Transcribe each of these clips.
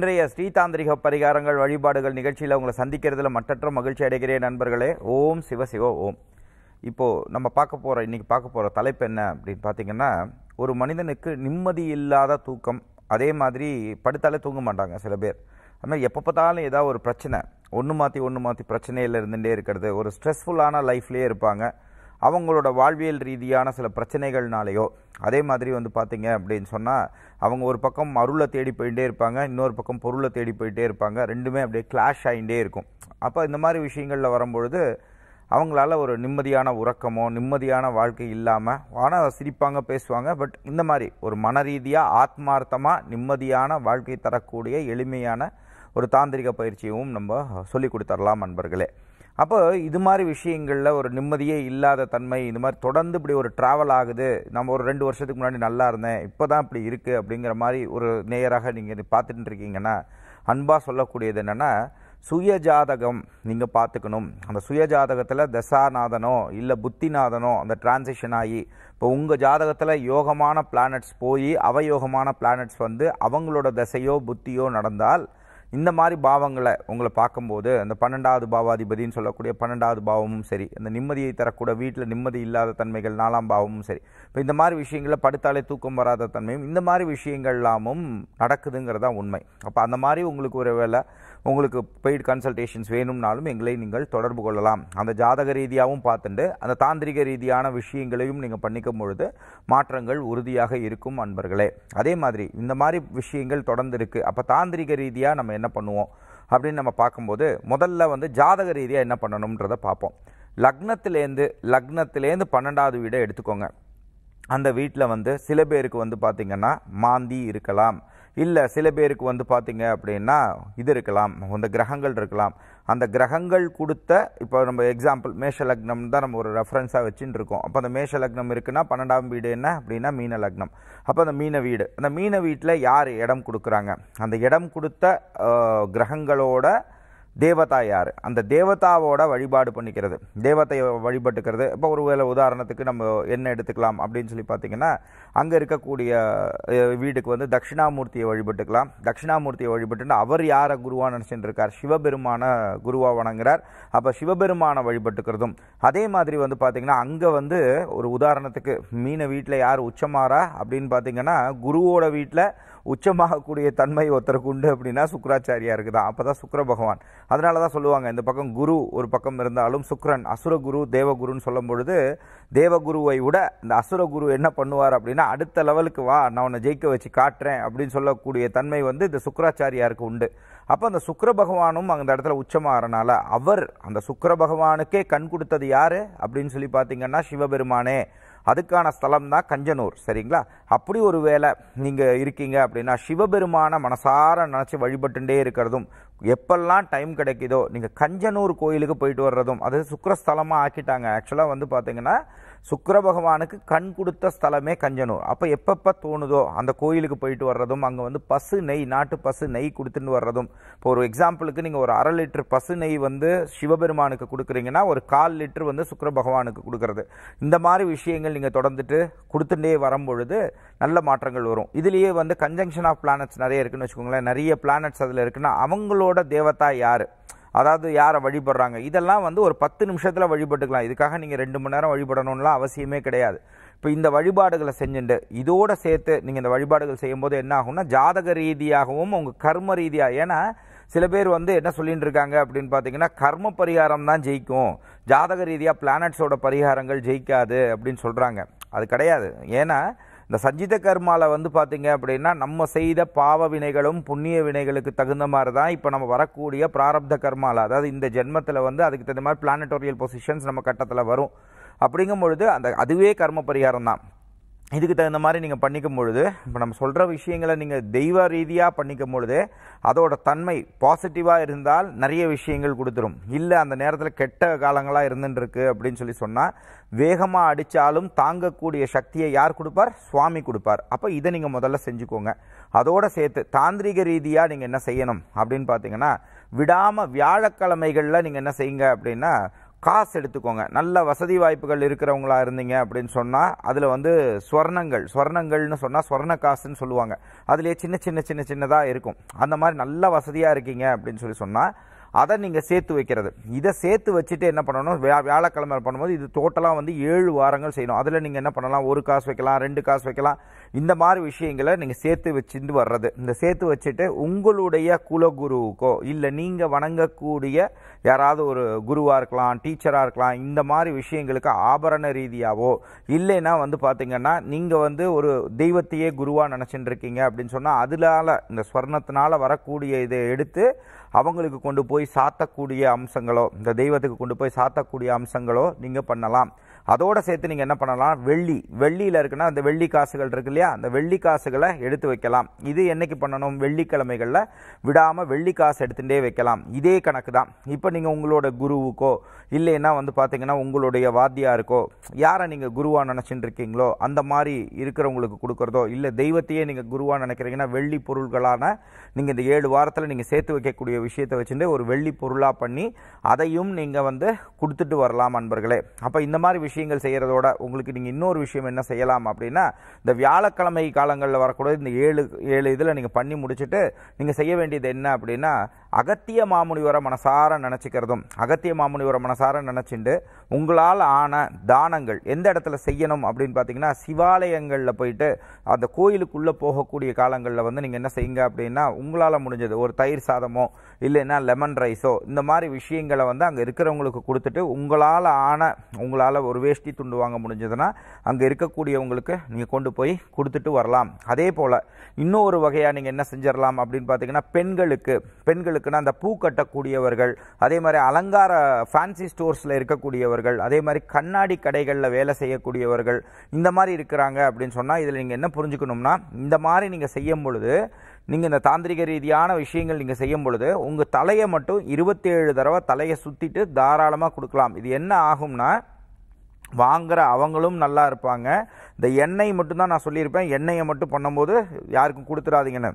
இன்றைய ஸ்ரீதாந்திரிக பரிகாரங்கள் வழிபாடுகள் நிகழ்ச்சியில் உங்களை சந்திக்கிறதுல மற்றற்ற மகிழ்ச்சி அடைகிறேன் நண்பர்களே ஓம் சிவ சிவ ஓம் இப்போது நம்ம பார்க்க போகிற இன்றைக்கி பார்க்க போகிற தலைப்பு என்ன அப்படின்னு பார்த்தீங்கன்னா ஒரு மனிதனுக்கு நிம்மதி இல்லாத தூக்கம் அதே மாதிரி படுத்தாலே தூங்க மாட்டாங்க சில பேர் அது மாதிரி எப்போ பார்த்தாலும் ஏதாவது ஒரு பிரச்சனை ஒன்று மாற்றி ஒன்று மாற்றி பிரச்சனையில் இருந்துகிட்டே இருக்கிறது ஒரு ஸ்ட்ரெஸ்ஃபுல்லான லைஃப்லேயே இருப்பாங்க அவங்களோட வாழ்வியல் ரீதியான சில பிரச்சனைகள்னாலேயோ அதே மாதிரி வந்து பார்த்தீங்க அப்படின்னு சொன்னால் அவங்க ஒரு பக்கம் அருளை தேடி போயிட்டே இருப்பாங்க இன்னொரு பக்கம் பொருளை தேடி போயிட்டே இருப்பாங்க ரெண்டுமே அப்படியே கிளாஷ் ஆகிட்டே இருக்கும் அப்போ இந்த மாதிரி விஷயங்களில் வரும்பொழுது அவங்களால ஒரு நிம்மதியான உறக்கமோ நிம்மதியான வாழ்க்கை இல்லாமல் ஆனால் சிரிப்பாங்க பேசுவாங்க பட் இந்த மாதிரி ஒரு மன ரீதியாக ஆத்மார்த்தமாக நிம்மதியான வாழ்க்கை தரக்கூடிய எளிமையான ஒரு தாந்திரிக பயிற்சியும் நம்ம சொல்லி கொடுத்துடலாம் நண்பர்களே அப்போ இது மாதிரி விஷயங்களில் ஒரு நிம்மதியே இல்லாத தன்மை இந்த மாதிரி தொடர்ந்து இப்படி ஒரு ட்ராவல் ஆகுது நம்ம ஒரு ரெண்டு வருஷத்துக்கு முன்னாடி நல்லா இருந்தேன் இப்போ தான் இப்படி இருக்குது அப்படிங்கிற மாதிரி ஒரு நேயராக நீங்கள் பார்த்துட்டு இருக்கீங்கன்னா அன்பாக சொல்லக்கூடியது என்னென்னா சுய ஜாதகம் நீங்கள் பார்த்துக்கணும் அந்த சுய ஜாதகத்தில் தசாநாதனோ இல்லை புத்திநாதனோ அந்த டிரான்சிஷன் ஆகி இப்போ உங்கள் ஜாதகத்தில் யோகமான பிளானட்ஸ் போய் அவயோகமான பிளானட்ஸ் வந்து அவங்களோட தசையோ புத்தியோ நடந்தால் இந்த மாதிரி பாவங்களை உங்களை பார்க்கும்போது அந்த பன்னெண்டாவது பாவாதிபதின்னு சொல்லக்கூடிய பன்னெண்டாவது பாவமும் சரி அந்த நிம்மதியை தரக்கூட வீட்டில் நிம்மதி இல்லாத தன்மைகள் நாலாம் பாவமும் சரி இப்போ இந்த மாதிரி விஷயங்களில் படுத்தாலே தூக்கம் வராத தன்மையும் இந்த மாதிரி விஷயங்கள் எல்லாமும் நடக்குதுங்கிறதா உண்மை அப்போ அந்த மாதிரி உங்களுக்கு ஒரு வேளை உங்களுக்கு பெய்டு கன்சல்டேஷன்ஸ் வேணும்னாலும் எங்களை நீங்கள் தொடர்பு கொள்ளலாம் அந்த ஜாதக ரீதியாகவும் பார்த்துட்டு அந்த தாந்திரிக ரீதியான விஷயங்களையும் நீங்கள் பண்ணிக்கும் பொழுது மாற்றங்கள் உறுதியாக இருக்கும் அன்பர்களே அதே மாதிரி இந்த மாதிரி விஷயங்கள் தொடர்ந்து இருக்குது அப்போ தாந்திரிக ரீதியாக நம்ம என்ன பண்ணுவோம் அப்படின்னு நம்ம பார்க்கும்போது முதல்ல வந்து ஜாதக ரீதியாக என்ன பண்ணணுன்றதை பார்ப்போம் லக்னத்திலேருந்து லக்னத்திலேருந்து பன்னெண்டாவது வீடை எடுத்துக்கோங்க அந்த வீட்டில் வந்து சில பேருக்கு வந்து பார்த்திங்கன்னா மாந்தி இருக்கலாம் இல்லை சில பேருக்கு வந்து பார்த்திங்க அப்படின்னா இது இருக்கலாம் அந்த கிரகங்கள் இருக்கலாம் அந்த கிரகங்கள் கொடுத்த இப்போ நம்ம எக்ஸாம்பிள் மேஷ லக்னம் தான் நம்ம ஒரு ரெஃபரன்ஸாக வச்சுட்டு இருக்கோம் அப்போ அந்த மேஷ லக்னம் இருக்குன்னா பன்னெண்டாம் வீடு என்ன அப்படின்னா மீன லக்னம் அப்போ அந்த மீன வீடு அந்த மீன வீட்டில் யார் இடம் கொடுக்குறாங்க அந்த இடம் கொடுத்த அஹ், கிரகங்களோட தேவதா யார் அந்த தேவதாவோட வழிபாடு பண்ணிக்கிறது தேவதையை வழிபட்டுக்கிறது இப்போ ஒரு வேளை உதாரணத்துக்கு நம்ம என்ன எடுத்துக்கலாம் அப்படின்னு சொல்லி பார்த்தீங்கன்னா அங்கே இருக்கக்கூடிய அஹ், வீட்டுக்கு வந்து தட்சிணாமூர்த்தியை வழிபட்டுக்கலாம் தட்சிணாமூர்த்தியை வழிபட்டுட்டு அவர் யாரை குருவாக நினச்சிட்டு இருக்கார் சிவபெருமான குருவா வணங்குறார் அப்போ சிவபெருமானை வழிபட்டுக்கிறதும் அதே மாதிரி வந்து பார்த்தீங்கன்னா அங்கே வந்து ஒரு உதாரணத்துக்கு மீன வீட்டில் யார் உச்சமாறா அப்படின்னு பார்த்தீங்கன்னா குருவோட வீட்டில் உச்சமாகக்கூடிய தன்மை ஒருத்தருக்கு உண்டு அப்படின்னா சுக்கராச்சாரியாருக்கு தான் அப்போ தான் சுக்கர பகவான் அதனால தான் சொல்லுவாங்க இந்த பக்கம் குரு ஒரு பக்கம் இருந்தாலும் சுக்ரன் அசுரகுரு தேவகுருன்னு சொல்லும் பொழுது தேவகுருவை விட இந்த அசுரகுரு என்ன பண்ணுவார் அப்படின்னா அடுத்த லெவலுக்கு வா நான் உன்னை ஜெயிக்க வச்சு காட்டுறேன் அப்படின்னு சொல்லக்கூடிய தன்மை வந்து இந்த சுக்கராச்சாரியாருக்கு உண்டு அப்போ அந்த சுக்கிர பகவானும் அந்த இடத்துல உச்சமாகறனால அவர் அந்த சுக்கிர பகவானுக்கே கண் கொடுத்தது யாரு அப்படின்னு சொல்லி பார்த்தீங்கன்னா சிவபெருமானே அதுக்கான ஸ்தலம் தான் கஞ்சனூர் சரிங்களா அப்படி ஒரு வேளை நீங்கள் இருக்கீங்க அப்படின்னா சிவபெருமான மனசார நினச்சி வழிபட்டுட்டே இருக்கிறதும் எப்பெல்லாம் டைம் கிடைக்குதோ நீங்கள் கஞ்சனூர் கோயிலுக்கு போயிட்டு வர்றதும் அது சுக்கிரஸ்தலமாக ஆக்கிட்டாங்க ஆக்சுவலாக வந்து பார்த்தீங்கன்னா சுக்கிர பகவானுக்கு கண் கொடுத்த ஸ்தலமே கஞ்சனூர் அப்போ எப்பப்போ தோணுதோ அந்த கோயிலுக்கு போயிட்டு வர்றதும் அங்கே வந்து பசு நெய் நாட்டு பசு நெய் கொடுத்துட்டு வர்றதும் இப்போ ஒரு எக்ஸாம்பிளுக்கு நீங்கள் ஒரு அரை லிட்டர் பசு நெய் வந்து சிவபெருமானுக்கு கொடுக்குறீங்கன்னா ஒரு கால் லிட்டர் வந்து சுக்கிர பகவானுக்கு கொடுக்கறது இந்த மாதிரி விஷயங்கள் நீங்கள் தொடர்ந்துட்டு கொடுத்துட்டே வரும்பொழுது நல்ல மாற்றங்கள் வரும் இதுலேயே வந்து கன்ஜங்ஷன் ஆஃப் பிளானட்ஸ் நிறைய இருக்குன்னு வச்சுக்கோங்களேன் நிறைய பிளானட்ஸ் அதில் இருக்குன்னா அவங்களோட தேவதா யார் அதாவது யாரை வழிபடுறாங்க இதெல்லாம் வந்து ஒரு பத்து நிமிஷத்தில் வழிபட்டுக்கலாம் இதுக்காக நீங்கள் ரெண்டு மணி நேரம் வழிபடணும்லாம் அவசியமே கிடையாது இப்போ இந்த வழிபாடுகளை செஞ்சுட்டு இதோட சேர்த்து நீங்கள் இந்த வழிபாடுகள் செய்யும்போது என்ன ஆகும்னா ஜாதக ரீதியாகவும் உங்கள் கர்ம ரீதியாக ஏன்னா சில பேர் வந்து என்ன சொல்லிட்டு இருக்காங்க அப்படின்னு பார்த்தீங்கன்னா கர்ம பரிகாரம் தான் ஜெயிக்கும் ஜாதக ரீதியாக பிளானட்ஸோட பரிகாரங்கள் ஜெயிக்காது அப்படின்னு சொல்கிறாங்க அது கிடையாது ஏன்னா இந்த சஞ்சித கர்மால வந்து பார்த்தீங்க அப்படின்னா நம்ம செய்த பாவ வினைகளும் புண்ணிய வினைகளுக்கு தகுந்த மாதிரி தான் இப்போ நம்ம வரக்கூடிய பிராரப்த கர்மால அதாவது இந்த ஜென்மத்தில் வந்து அதுக்கு தகுந்த மாதிரி பிளானட்டோரியல் பொசிஷன்ஸ் நம்ம கட்டத்தில் வரும் அப்படிங்கும் பொழுது அந்த அதுவே கர்ம பரிகாரம் தான் இதுக்கு தகுந்த மாதிரி நீங்கள் பண்ணிக்கும் பொழுது இப்போ நம்ம சொல்கிற விஷயங்களை நீங்கள் தெய்வ ரீதியாக பண்ணிக்கும் பொழுது அதோட தன்மை பாசிட்டிவாக இருந்தால் நிறைய விஷயங்கள் கொடுத்துரும் இல்லை அந்த நேரத்தில் கெட்ட காலங்களாக இருந்துருக்கு அப்படின்னு சொல்லி சொன்னால் வேகமாக அடித்தாலும் தாங்கக்கூடிய சக்தியை யார் கொடுப்பார் சுவாமி கொடுப்பார் அப்போ இதை நீங்கள் முதல்ல செஞ்சுக்கோங்க அதோட சேர்த்து தாந்திரிக ரீதியாக நீங்கள் என்ன செய்யணும் அப்படின்னு பார்த்தீங்கன்னா விடாமல் வியாழக்கிழமைகளில் நீங்கள் என்ன செய்யுங்க அப்படின்னா காசு எடுத்துக்கோங்க நல்ல வசதி வாய்ப்புகள் இருக்கிறவங்களா இருந்தீங்க அப்படின்னு சொன்னால் அதில் வந்து ஸ்வர்ணங்கள் ஸ்வர்ணங்கள்னு சொன்னால் ஸ்வர்ண காசுன்னு சொல்லுவாங்க அதுலேயே சின்ன சின்ன சின்ன சின்னதாக இருக்கும் அந்த மாதிரி நல்ல வசதியாக இருக்கீங்க அப்படின்னு சொல்லி சொன்னால் அதை நீங்கள் சேர்த்து வைக்கிறது இதை சேர்த்து வச்சுட்டு என்ன பண்ணணும் வியா வியாழக்கிழமை பண்ணும்போது இது டோட்டலாக வந்து ஏழு வாரங்கள் செய்யணும் அதில் நீங்கள் என்ன பண்ணலாம் ஒரு காசு வைக்கலாம் ரெண்டு காசு வைக்கலாம் இந்த மாதிரி விஷயங்களை நீங்கள் சேர்த்து வச்சுட்டு வர்றது இந்த சேர்த்து வச்சுட்டு உங்களுடைய குலகுருவுக்கோ இல்லை நீங்கள் வணங்கக்கூடிய யாராவது ஒரு குருவாக இருக்கலாம் டீச்சராக இருக்கலாம் இந்த மாதிரி விஷயங்களுக்கு ஆபரண ரீதியாவோ இல்லைன்னா வந்து பார்த்தீங்கன்னா நீங்கள் வந்து ஒரு தெய்வத்தையே குருவாக நினச்சிட்டு இருக்கீங்க அப்படின்னு சொன்னால் அதனால இந்த ஸ்வர்ணத்தினால வரக்கூடிய இதை எடுத்து அவங்களுக்கு கொண்டு போய் சாத்தக்கூடிய அம்சங்களோ இந்த தெய்வத்துக்கு கொண்டு போய் சாத்தக்கூடிய அம்சங்களோ நீங்கள் பண்ணலாம் அதோட சேர்த்து நீங்கள் என்ன பண்ணலாம் வெள்ளி வெள்ளியில் இருக்குன்னா அந்த வெள்ளி காசுகள் இருக்கு இல்லையா அந்த வெள்ளி காசுகளை எடுத்து வைக்கலாம் இது என்னைக்கு பண்ணணும் வெள்ளிக்கிழமைகளில் விடாமல் வெள்ளி காசு எடுத்துகிட்டே வைக்கலாம் இதே கணக்கு தான் இப்போ நீங்கள் உங்களோட குருவுக்கோ இல்லைன்னா வந்து பார்த்தீங்கன்னா உங்களுடைய வாத்தியாருக்கோ யாரை நீங்கள் குருவாக நினச்சிட்டு இருக்கீங்களோ அந்த மாதிரி இருக்கிறவங்களுக்கு கொடுக்குறதோ இல்லை தெய்வத்தையே நீங்கள் குருவாக நினைக்கிறீங்கன்னா வெள்ளி பொருள்களான நீங்கள் இந்த ஏழு வாரத்தில் நீங்கள் சேர்த்து வைக்கக்கூடிய விஷயத்தை வச்சுட்டு ஒரு வெள்ளி பொருளாக பண்ணி அதையும் நீங்கள் வந்து கொடுத்துட்டு வரலாம் அன்பர்களே அப்போ இந்த மாதிரி விஷயங்கள் செய்கிறதோட உங்களுக்கு நீங்கள் இன்னொரு விஷயம் என்ன செய்யலாம் அப்படின்னா இந்த வியாழக்கிழமை காலங்களில் வரக்கூடிய இந்த ஏழு ஏழு இதில் நீங்கள் பண்ணி முடிச்சுட்டு நீங்கள் செய்ய வேண்டியது என்ன அப்படின்னா அகத்திய மாமுனிவரை மனசார நினச்சிக்கிறதும் அகத்திய மாமுனிவரை மனசார நினச்சிண்டு உங்களால் ஆன தானங்கள் எந்த இடத்துல செய்யணும் அப்படின்னு பார்த்தீங்கன்னா சிவாலயங்களில் போயிட்டு அந்த கோயிலுக்குள்ளே போகக்கூடிய காலங்களில் வந்து நீங்கள் என்ன செய்யுங்க அப்படின்னா உங்களால் முடிஞ்சது ஒரு தயிர் சாதமோ இல்லைன்னா லெமன் ரைஸோ இந்த மாதிரி விஷயங்களை வந்து அங்கே இருக்கிறவங்களுக்கு கொடுத்துட்டு உங்களால் ஆன உங்களால் ஒரு வேஷ்டி துண்டு வாங்க முடிஞ்சதுன்னா அங்கே இருக்கக்கூடியவங்களுக்கு நீங்கள் கொண்டு போய் கொடுத்துட்டு வரலாம் அதே போல் இன்னொரு வகையாக நீங்கள் என்ன செஞ்சிடலாம் அப்படின்னு பார்த்தீங்கன்னா பெண்களுக்கு பெண்களுக்குன்னா அந்த பூ கட்டக்கூடியவர்கள் அதே மாதிரி அலங்கார ஃபேன்சி ஸ்டோர்ஸில் இருக்கக்கூடியவர்கள் அதே மாதிரி கண்ணாடி கடைகளில் வேலை செய்யக்கூடியவர்கள் இந்த மாதிரி இருக்கிறாங்க அப்படின்னு சொன்னால் இதில் நீங்கள் என்ன புரிஞ்சுக்கணும்னா இந்த மாதிரி நீங்கள் செய்யும் பொழுது நீங்கள் இந்த தாந்திரிக ரீதியான விஷயங்கள் நீங்கள் செய்யும் பொழுது உங்கள் தலையை மட்டும் இருபத்தேழு தடவை தலையை சுற்றிட்டு தாராளமாக கொடுக்கலாம் இது என்ன ஆகும்னா வாங்குற அவங்களும் நல்லா இருப்பாங்க இந்த எண்ணெய் மட்டும்தான் நான் சொல்லியிருப்பேன் எண்ணெயை மட்டும் பண்ணும்போது யாருக்கும் கொடுத்துடாதீங்கன்னு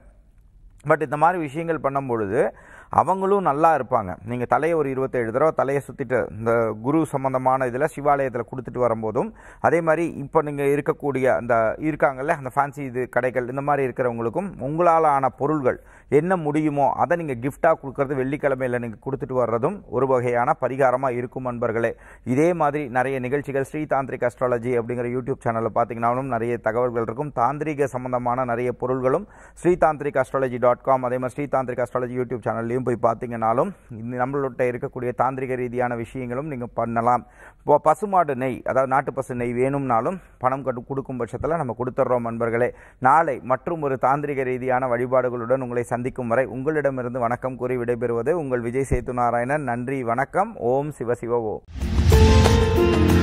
பட் இந்த மாதிரி விஷயங்கள் பண்ணும்பொழுது அவங்களும் நல்லா இருப்பாங்க நீங்கள் தலையை ஒரு இருபத்தேழு தடவை தலையை சுற்றிட்டு இந்த குரு சம்பந்தமான இதில் சிவாலயத்தில் கொடுத்துட்டு வரும்போதும் அதே மாதிரி இப்போ நீங்கள் இருக்கக்கூடிய அந்த இருக்காங்கல்ல அந்த ஃபேன்சி இது கடைகள் இந்த மாதிரி இருக்கிறவங்களுக்கும் உங்களால் ஆன பொருள்கள் என்ன முடியுமோ அதை நீங்கள் கிஃப்டாக கொடுக்கறது வெள்ளிக்கிழமையில் நீங்கள் கொடுத்துட்டு வர்றதும் ஒரு வகையான பரிகாரமாக இருக்கும் நண்பர்களே இதே மாதிரி நிறைய நிகழ்ச்சிகள் ஸ்ரீ தாந்திரிக் அஸ்ட்ராலஜி அப்படிங்கிற யூடியூப் சேனலில் பார்த்தீங்கன்னாலும் நிறைய தகவல்கள் இருக்கும் தாந்திரிக சம்பந்தமான நிறைய பொருள்களும் Sri Tantrik astrology dot com அதே மாதிரி ஸ்ரீ தாந்திரிக் அஸ்ட்ராலஜி யூடியூப் சேனல்லையும் போய் பார்த்தீங்கன்னாலும் இந்த நம்மள்கிட்ட இருக்கக்கூடிய தாந்திரிக ரீதியான விஷயங்களும் நீங்கள் பண்ணலாம் இப்போ பசுமாடு நெய் அதாவது நாட்டு பசு நெய் வேணும்னாலும் பணம் கட்டு கொடுக்கும் பட்சத்தில் நம்ம கொடுத்துட்றோம் நண்பர்களே நாளை மற்றும் ஒரு தாந்திரிக ரீதியான வழிபாடுகளுடன் உங்களை சந்திக்கும் வரை உங்களிடமிருந்து வணக்கம் கூறி விடைபெறுவது உங்கள் விஜய் சேத்து நாராயணன் நன்றி வணக்கம் ஓம் சிவ சிவ ஓம்